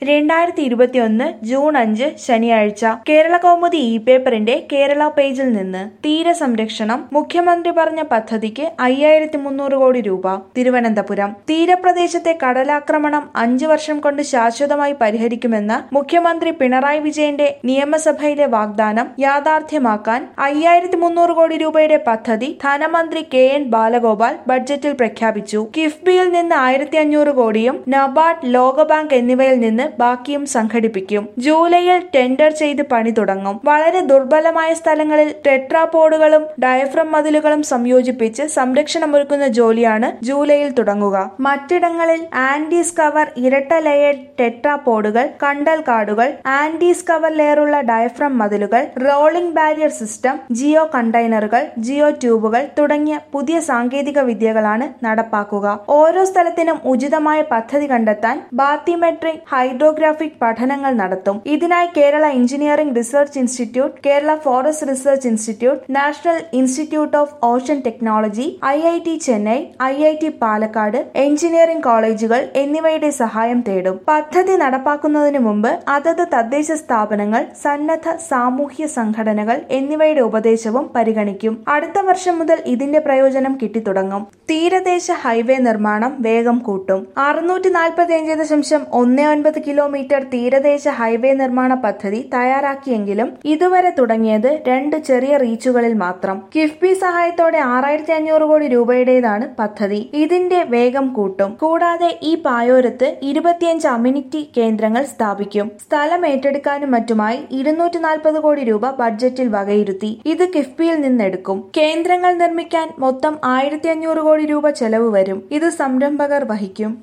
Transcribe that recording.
രണ്ടായിരത്തി ഇരുപത്തിയൊന്ന് ജൂൺ അഞ്ച് ശനിയാഴ്ച കേരള കൗമുദി ഇ പേപ്പറിന്റെ കേരള പേജിൽ നിന്ന് തീരസംരക്ഷണം മുഖ്യമന്ത്രി പറഞ്ഞ പദ്ധതിക്ക് അയ്യായിരത്തി മുന്നൂറ് കോടി രൂപ തിരുവനന്തപുരം തീരപ്രദേശത്തെ കടലാക്രമണം അഞ്ചു വർഷം കൊണ്ട് ശാശ്വതമായി പരിഹരിക്കുമെന്ന മുഖ്യമന്ത്രി പിണറായി വിജയന്റെ നിയമസഭയിലെ വാഗ്ദാനം യാഥാർത്ഥ്യമാക്കാൻ അയ്യായിരത്തി മുന്നൂറ് കോടി രൂപയുടെ പദ്ധതി ധനമന്ത്രി കെ എൻ ബാലഗോപാൽ ബഡ്ജറ്റിൽ പ്രഖ്യാപിച്ചു കിഫ്ബിയിൽ നിന്ന് ആയിരത്തി അഞ്ഞൂറ് കോടിയും നബാർഡ് ലോകബാങ്ക് എന്നിവയിൽ നിന്ന് ബാക്കിയും സംഘടിപ്പിക്കും ജൂലൈയിൽ ടെൻഡർ ചെയ്ത് പണി തുടങ്ങും വളരെ ദുർബലമായ സ്ഥലങ്ങളിൽ ടെട്രാപോഡുകളും ഡയഫ്രം മതിലുകളും സംയോജിപ്പിച്ച് സംരക്ഷണമൊരുക്കുന്ന ജോലിയാണ് ജൂലൈയിൽ തുടങ്ങുക മറ്റിടങ്ങളിൽ ആന്റീസ് കവർ ഇരട്ട ലെയർ ടെട്രാപോഡുകൾ കണ്ടൽ കാടുകൾ ആന്റീസ് കവർ ലെയറുള്ള ഡയഫ്രം മതിലുകൾ റോളിംഗ് ബാരിയർ സിസ്റ്റം ജിയോ കണ്ടെയ്നറുകൾ ജിയോ ട്യൂബുകൾ തുടങ്ങിയ പുതിയ സാങ്കേതിക വിദ്യകളാണ് നടപ്പാക്കുക ഓരോ സ്ഥലത്തിനും ഉചിതമായ പദ്ധതി കണ്ടെത്താൻ ബാത്തിമെട്രിക് ഹൈഡ്രോഗ്രാഫിക് പഠനങ്ങൾ നടത്തും ഇതിനായി Kerala engineering research institute Kerala forest research institute national institute of ocean technology I I T Chennai I I T Palakkad engineering കോളേജുകൾ എന്നിവയുടെ സഹായം തേടും പദ്ധതി നടപ്പാക്കുന്നതിന് മുമ്പ് അതത് തദ്ദേശ സ്ഥാപനങ്ങൾ സന്നദ്ധ സാമൂഹ്യ സംഘടനകൾ എന്നിവയുടെ ഉപദേശവും പരിഗണിക്കും അടുത്ത വർഷം മുതൽ ഇതിന്റെ പ്രയോജനം കിട്ടിത്തുടങ്ങും തീരദേശ ഹൈവേ നിർമ്മാണം വേഗം കൂട്ടും അറുന്നൂറ്റി നാൽപ്പത്തി അഞ്ച് ദശാംശം ഒന്ന് ഒൻപത് കിലോമീറ്റർ തീരദേശ ഹൈവേ നിർമ്മാണ പദ്ധതി തയ്യാറാക്കിയെങ്കിലും ഇതുവരെ തുടങ്ങിയത് രണ്ട് ചെറിയ റീച്ചുകളിൽ മാത്രം കിഫ്ബി സഹായത്തോടെ ആറായിരത്തി അഞ്ഞൂറ് കോടി രൂപയുടേതാണ് പദ്ധതി ഇതിന്റെ വേഗം കൂട്ടും കൂടാതെ ഈ പായോരത്ത് ഇരുപത്തിയഞ്ച് അമ്യൂണിറ്റി കേന്ദ്രങ്ങൾ സ്ഥാപിക്കും സ്ഥലം ഏറ്റെടുക്കാനും മറ്റുമായി ഇരുന്നൂറ്റി നാൽപ്പത് കോടി രൂപ ബഡ്ജറ്റിൽ വകയിരുത്തി ഇത് കിഫ്ബിയിൽ നിന്നെടുക്കും കേന്ദ്രങ്ങൾ നിർമ്മിക്കാൻ മൊത്തം ആയിരത്തി അഞ്ഞൂറ് കോടി രൂപ ചെലവ് വരും ഇത് സംരംഭകർ വഹിക്കും